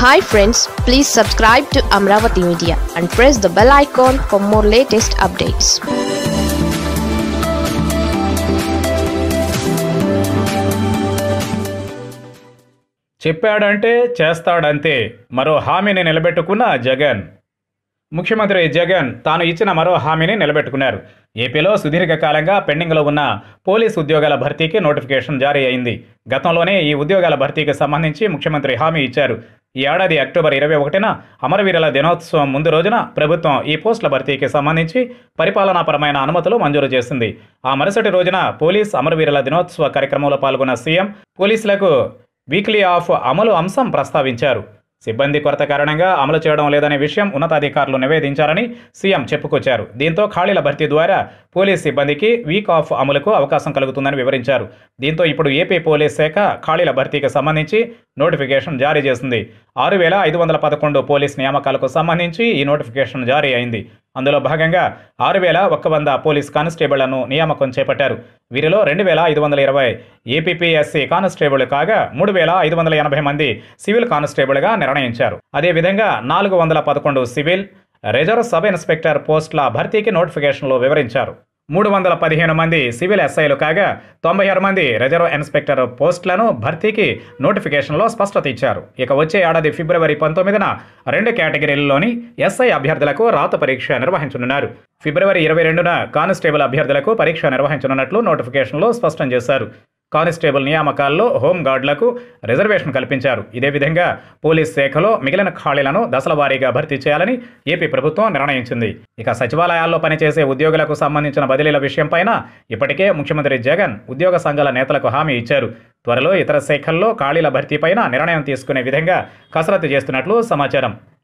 hi friends please subscribe to Amaravati media and press the bell icon for more latest updates చెప్పాడంటే చేస్తాడంతే మరో హామీని నిలబెట్టుకున్న జగన్ ముఖ్యమంత్రి జగన్ తాను ఇచ్చిన మరో హామీని నిలబెట్టుకున్నారు ఏపీలో సుదీర్ఘకాలంగా పెండింగ్లో ఉన్న పోలీస్ ఉద్యోగాల భర్తీకి నోటిఫికేషన్ జారీ అయింది గతంలోనే ఈ ఉద్యోగాల భర్తీకి సంబంధించి ముఖ్యమంత్రి హామీ ఇచ్చారు ఈ ఏడాది అక్టోబర్ ఇరవై ఒకటిన అమరవీరుల దినోత్సవం ముందు రోజున ప్రభుత్వం ఈ పోస్టుల భర్తీకి సంబంధించి పరిపాలనాపరమైన అనుమతులు మంజూరు చేసింది ఆ మరుసటి రోజున పోలీస్ అమరవీరుల దినోత్సవ కార్యక్రమంలో పాల్గొన్న సీఎం పోలీసులకు వీక్లీ ఆఫ్ అమలు అంశం ప్రస్తావించారు సిబ్బంది కొరత కారణంగా అమలు చేయడం లేదనే విషయం ఉన్నతాధికారులు నివేదించారని సీఎం చెప్పుకొచ్చారు దీంతో ఖాళీల భర్తీ ద్వారా పోలీస్ సిబ్బందికి వీక్ ఆఫ్ అమలుకు అవకాశం కలుగుతుందని వివరించారు దీంతో ఇప్పుడు ఏపీ పోలీస్ శాఖ ఖాళీల భర్తీకి సంబంధించి నోటిఫికేషన్ జారీ చేసింది ఆరు వేల ఐదు వందల పదకొండు పోలీస్ నియామకాలకు సంబంధించి ఈ నోటిఫికేషన్ జారీ అయింది అందులో భాగంగా ఆరు వేల ఒక్క వంద పోలీస్ కానిస్టేబుళ్లను నియామకం చేపట్టారు వీరిలో రెండు వేల ఐదు వందల ఇరవై ఏపీపీఎస్సీ కానిస్టేబుల్ కాగా మూడు వేల ఐదు వందల ఎనభై మంది సివిల్ కానిస్టేబుల్గా నిర్ణయించారు అదేవిధంగా నాలుగు వందల పదకొండు సివిల్ రిజర్వ్ సబ్ ఇన్స్పెక్టర్ పోస్టుల భర్తీకి నోటిఫికేషన్లో వివరించారు మూడు వందల పదిహేను మంది సివిల్ ఎస్ఐలు కాగా తొంభై ఆరు మంది రిజర్వ్ ఇన్స్పెక్టర్ పోస్టులను భర్తీకి నోటిఫికేషన్లో స్పష్టత ఇచ్చారు ఇక వచ్చే ఏడాది ఫిబ్రవరి పంతొమ్మిదిన రెండు కేటగిరీల్లోని ఎస్ఐ అభ్యర్థులకు రాత పరీక్ష నిర్వహించనున్నారు ఫిబ్రవరి ఇరవై రెండున కానిస్టేబుల్ అభ్యర్థులకు పరీక్ష నిర్వహించనున్నట్లు నోటిఫికేషన్లో స్పష్టం చేశారు కానిస్టేబుల్ నియామకాల్లో హోంగార్డులకు రిజర్వేషన్ కల్పించారు ఇదే విధంగా పోలీస్ శాఖలో మిగిలిన ఖాళీలను దశల వారీగా భర్తీ చేయాలని ఏపీ ప్రభుత్వం నిర్ణయించింది ఇక సచివాలయాల్లో పనిచేసే ఉద్యోగులకు సంబంధించిన బదిలీల విషయంపైన ఇప్పటికే ముఖ్యమంత్రి జగన్ ఉద్యోగ సంఘాల నేతలకు హామీ ఇచ్చారు త్వరలో ఇతర శాఖల్లో ఖాళీల భర్తీపైన నిర్ణయం తీసుకునే విధంగా కసరత్తు చేస్తున్నట్లు సమాచారం